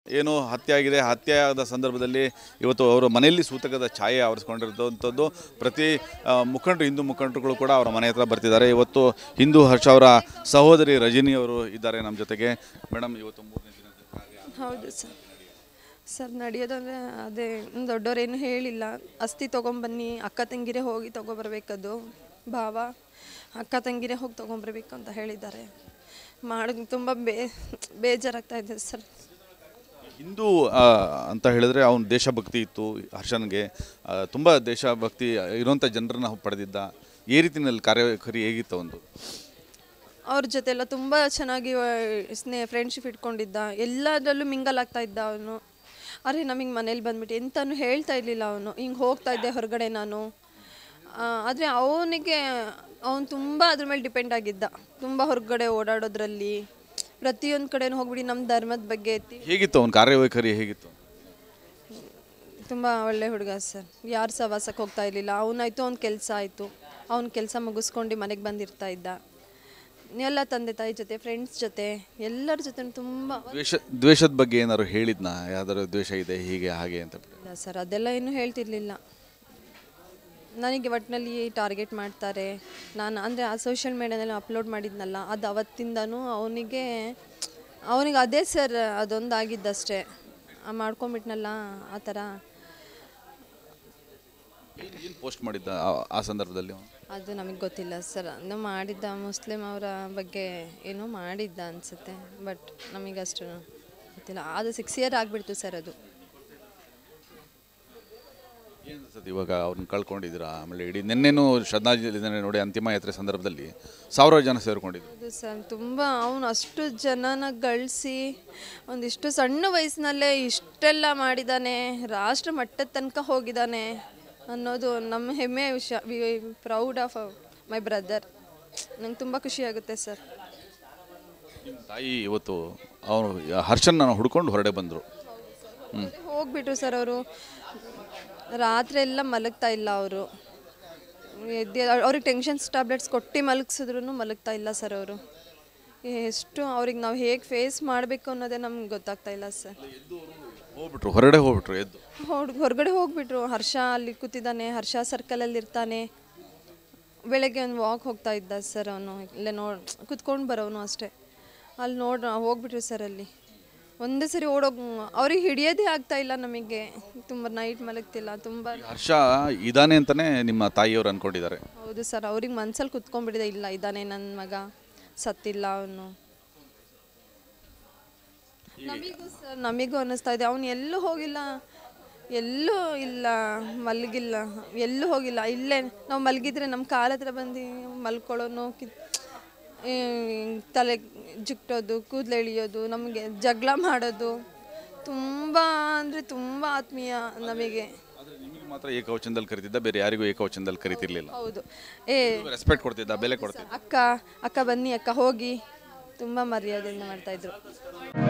ಏನು ಹತ್ಯೆ ಆಗಿದೆ ಹತ್ಯೆ ಆದ ಸಂದರ್ಭದಲ್ಲಿ ಇವತ್ತು ಅವರು ಮನೆಯಲ್ಲಿ ಸೂತಕದ ಛಾಯೆ ಆವರಿಸ್ಕೊಂಡಿರುವಂಥದ್ದು ಪ್ರತಿ ಆ, ಮುಖಂಡರು ಹಿಂದೂ ಮುಖಂಡರುಗಳು ಕೂಡ ಅವರ ಮನೆ ಹತ್ರ ಬರ್ತಿದ್ದಾರೆ ಇವತ್ತು ಹಿಂದೂ ಹರ್ಷ ಅವರ ಸಹೋದರಿ ರಜನಿ ಅವರು ಇದ್ದಾರೆ ನಮ್ಮ ಜೊತೆಗೆ ಮೇಡಮ್ ಇವತ್ತು ಮೂರನೇ ದಿನ ಹೌದು ಸರ್ ಸರ್ ನಡೆಯೋದಂದರೆ ಅದೇ ದೊಡ್ಡವರೇನು ಹೇಳಿಲ್ಲ ಅಸ್ಥಿ ತೊಗೊಂಬನ್ನಿ ಅಕ್ಕ ತಂಗಿರೇ ಹೋಗಿ ತೊಗೊಬರ್ಬೇಕದು ಭಾವ ಅಕ್ಕ ತಂಗಿರೇ ಹೋಗಿ ತೊಗೊಂಬರ್ಬೇಕು ಅಂತ ಹೇಳಿದ್ದಾರೆ ಮಾಡೋದು ತುಂಬ ಬೇ ಬೇಜಾರಾಗ್ತಾ ಇದೆ ಸರ್ ಹಿಂದೂ ಆ, ಅಂತ ಹೇಳಿದ್ರೆ ಅವನು ದೇಶಭಕ್ತಿ ಇತ್ತು ಹರ್ಷನ್ಗೆ ಆ, ತುಂಬ ದೇಶಭಕ್ತಿ ಇರುವಂಥ ಜನರನ್ನ ಪಡೆದಿದ್ದ ಈ ರೀತಿಯಲ್ಲಿ ಕಾರ್ಯವೈಖರಿ ಹೇಗಿತ್ತು ಒಂದು ಅವ್ರ ಜೊತೆ ಎಲ್ಲ ತುಂಬ ಚೆನ್ನಾಗಿ ಸ್ನೇಹ ಫ್ರೆಂಡ್ಶಿಪ್ ಇಟ್ಕೊಂಡಿದ್ದ ಎಲ್ಲದರಲ್ಲೂ ಮಿಂಗಲ್ ಆಗ್ತಾ ಇದ್ದ ಅವನು ಅರೆ ನಮಗೆ ಮನೇಲಿ ಬಂದ್ಬಿಟ್ಟು ಎಂತನೂ ಹೇಳ್ತಾ ಇರಲಿಲ್ಲ ಅವನು ಹಿಂಗೆ ಹೋಗ್ತಾ ಇದ್ದೆ ಹೊರಗಡೆ ನಾನು ಆದರೆ ಅವನಿಗೆ ಅವನು ತುಂಬ ಅದ್ರ ಮೇಲೆ ಡಿಪೆಂಡ್ ಆಗಿದ್ದ ತುಂಬ ಹೊರಗಡೆ ಓಡಾಡೋದ್ರಲ್ಲಿ ಪ್ರತಿಯೊಂದು ಕಡೆನೂ ಹೋಗ್ಬಿಟ್ಟು ನಮ್ಮ ಧರ್ಮದ ಬಗ್ಗೆ ಎತ್ತಿ ಹೇಗಿತ್ತು ಅವನ ಕಾರ್ಯವೈಖರಿ ಹೇಗಿತ್ತು ತುಂಬ ಒಳ್ಳೆ ಹುಡುಗ ಸರ್ ಯಾರು ಸವಾಸಕ್ಕೆ ಹೋಗ್ತಾ ಇರಲಿಲ್ಲ ಅವನಾಯ್ತು ಅವ್ನ ಕೆಲಸ ಆಯಿತು ಅವ್ನ ಕೆಲಸ ಮುಗಿಸ್ಕೊಂಡು ಮನೆಗೆ ಬಂದಿರ್ತಾ ಇದ್ದ ಎಲ್ಲ ತಂದೆ ತಾಯಿ ಜೊತೆ ಫ್ರೆಂಡ್ಸ್ ಜೊತೆ ಎಲ್ಲರ ಜೊತೆ ತುಂಬ ದ್ವೇಷ ದ್ವೇಷದ ಬಗ್ಗೆ ಏನಾದ್ರು ಹೇಳಿದ್ನಾ ಯಾವ್ದಾದ್ರು ದ್ವೇಷ ಇದೆ ಹೀಗೆ ಹಾಗೆ ಅಂತ ಇಲ್ಲ ಸರ್ ಅದೆಲ್ಲ ಏನೂ ಹೇಳ್ತಿರ್ಲಿಲ್ಲ ನನಗೆ ಒಟ್ಟಿನಲ್ಲಿ ಟಾರ್ಗೆಟ್ ಮಾಡ್ತಾರೆ ನಾನು ಅಂದರೆ ಆ ಸೋಷಿಯಲ್ ಮೀಡಿಯಾದಲ್ಲಿ ಅಪ್ಲೋಡ್ ಮಾಡಿದ್ನಲ್ಲ ಅದು ಅವತ್ತಿಂದನೂ ಅವನಿಗೆ ಅವನಿಗೆ ಅದೇ ಸರ್ ಅದೊಂದು ಆಗಿದ್ದಷ್ಟೇ ಆ ಮಾಡ್ಕೊಂಬಿಟ್ನಲ್ಲ ಆ ಥರ ಏನು ಪೋಸ್ಟ್ ಮಾಡಿದ್ದ ಆ- ಆ ಸಂದರ್ಭದಲ್ಲಿ ಅವನು? ಅದು ನಮಗೆ ಗೊತ್ತಿಲ್ಲ ಸರ್ ಅದು ಮಾಡಿದ್ದ ಮುಸ್ಲಿಂ ಅವರ ಬಗ್ಗೆ ಏನೋ ಮಾಡಿದ್ದ ಅನಿಸುತ್ತೆ ಬಟ್ ನಮಗಷ್ಟು ಗೊತ್ತಿಲ್ಲ ಅದು ಸಿಕ್ಸ್ ಇಯರ್ ಆಗಿಬಿಡ್ತು ಸರ್ ಅದು ಏನ್ ಅನ್ಸುತ್ತೆ ಇವಾಗ ಅವ್ರನ್ನ ಕಳ್ಕೊಂಡಿದ್ದೀರಾ ಆಮೇಲೆ ಇಡೀ ನಿನ್ನೆನೂ ಶ್ರದ್ಧಾಂಜಲಿ ದಿನ ನೋಡಿ ಅಂತಿಮ ಯಾತ್ರೆ ಸಂದರ್ಭದಲ್ಲಿ ಸಾವಿರಾರು ಜನ ಸೇರ್ಕೊಂಡಿದ್ರು ಹೌದು ಸರ್ ತುಂಬ ಅವನು ಅಷ್ಟು ಜನನ ಗಳಿಸಿ ಒಂದಿಷ್ಟು ಸಣ್ಣ ವಯಸ್ಸಿನಲ್ಲೇ ಇಷ್ಟೆಲ್ಲ ಮಾಡಿದ್ದಾನೆ ರಾಷ್ಟ್ರ ಮಟ್ಟದ ತನಕ ಹೋಗಿದ್ದಾನೆ ಅನ್ನೋದು ನಮ್ಮ ಹೆಮ್ಮೆಯ ವಿಷಯ we proud of my brother ನಂಗೆ ತುಂಬ ಖುಷಿಯಾಗುತ್ತೆ ಸರ್ ನಿಮ್ಮ ತಾಯಿ ಇವತ್ತು ಅವನು ಹರ್ಷನ್ನ ಹುಡ್ಕೊಂಡು ಹೊರಡೆ ಬಂದರು ಹ್ಞೂ ಹೋಗ್ಬಿಟ್ರು ಸರ್ ಅವರು ರಾತ್ರಿ ಎಲ್ಲ ಮಲಗ್ತಾ ಇಲ್ಲ ಅವರು ಎದ್ದು ಅವ್ರಿಗೆ ಟೆನ್ಷನ್ಸ್ ಟ್ಯಾಬ್ಲೆಟ್ಸ್ ಕೊಟ್ಟು ಮಲಗಿಸಿದ್ರು ಮಲಗ್ತಾ ಇಲ್ಲ ಸರ್ ಅವರು ಎಷ್ಟು ಅವ್ರಿಗೆ ನಾವು ಹೇಗೆ ಫೇಸ್ ಮಾಡಬೇಕು ಅನ್ನೋದೇ ನಮ್ಗೆ ಗೊತ್ತಾಗ್ತಾ ಇಲ್ಲ ಸರ್ ಹೋಗ್ಬಿಟ್ರು ಹೊರಡೆ ಹೋಗ್ಬಿಟ್ರು ಎದ್ದು ಹೊಡ್ ಹೊರಗಡೆ ಹೋಗ್ಬಿಟ್ರು ಹರ್ಷ ಅಲ್ಲಿ ಕೂತಿದ್ದಾನೆ ಹರ್ಷ ಸರ್ಕಲಲ್ಲಿ ಇರ್ತಾನೆ ಬೆಳಗ್ಗೆ ಒಂದು ವಾಕ್ ಹೋಗ್ತಾ ಇದ್ದ ಸರ್ ಅವನು ಇಲ್ಲೇ ನೋಡಿ ಕುತ್ಕೊಂಡು ಬರೋನು ಅಷ್ಟೇ ಅಲ್ಲಿ ನೋಡ್ ಹೋಗ್ಬಿಟ್ರು ಸರ್ ಅಲ್ಲಿ ಒಂದೇ ಸರಿ ಓಡೋಗ್ ಅವ್ರಿಗೆ ಹಿಡಿಯೋದೇ ಆಗ್ತಾ ಇಲ್ಲ ನಮಗೆ ತುಂಬ ನೈಟ್ ಮಲಗ್ತಿಲ್ಲ ತುಂಬ ಹರ್ಷ ಇದಾನೆ ಅಂತಾನೆ ನಿಮ್ಮ ತಾಯಿಯವರು ಅನ್ಕೊಂಡಿದ್ದಾರೆ ಹೌದು ಸರ್ ಅವ್ರಿಗೆ ಮನ್ಸಲ್ಲಿ ಕುತ್ಕೊಂಡ್ಬಿಟ್ಟಿದೆ ಇಲ್ಲ ಇದ್ದಾನೆ ನನ್ನ ಮಗ ಸತ್ತಿಲ್ಲ ಅವನು ನಮಿಗೂ ಸರ್ ನಮಿಗೂ ಅನ್ನಿಸ್ತಾ ಇದೆ ಅವನು ಎಲ್ಲೂ ಹೋಗಿಲ್ಲ ಎಲ್ಲೂ ಇಲ್ಲ ಮಲಗಿಲ್ಲ ಎಲ್ಲೂ ಹೋಗಿಲ್ಲ ಇಲ್ಲೇ ನಾವು ಮಲಗಿದ್ರೆ ನಮ್ಮ ಕಾಲ ಹತ್ರ ಬಂದು ಮಲ್ಕೊಳ್ಳೋನು ಕಿ ಈ ತಲೆ ಜುಕ್ಟೋದು ಕೂದಲು ಎಳಿಯೋದು ನಮಗೆ ಜಗಳ ಮಾಡೋದು ತುಂಬ ಅಂದರೆ ತುಂಬ ಆತ್ಮೀಯ ನಮಗೆ ಆದ್ರೆ ನಿಮಗೆ ಮಾತ್ರ ಏಕವಚನದಲ್ಲಿ ಕರಿತಿದ್ದ ಬೇರೆ ಯಾರಿಗೂ ಏಕವಚನದಲ್ಲಿ ಕರಿತಿರ್ಲಿಲ್ಲ ಹೌದು ಏ ರೆಸ್ಪೆಕ್ಟ್ ಕೊಡ್ತಿದ್ದ ಬೆಲೆ ಕೊಡ್ತಿದ್ದ ಅಕ್ಕ ಅಕ್ಕ ಬನ್ನಿ ಅಕ್ಕ ಹೋಗಿ ತುಂಬ ಮರ್ಯಾದೆಯಿಂದ ಮಾಡ್ತಾಯಿದ್ರು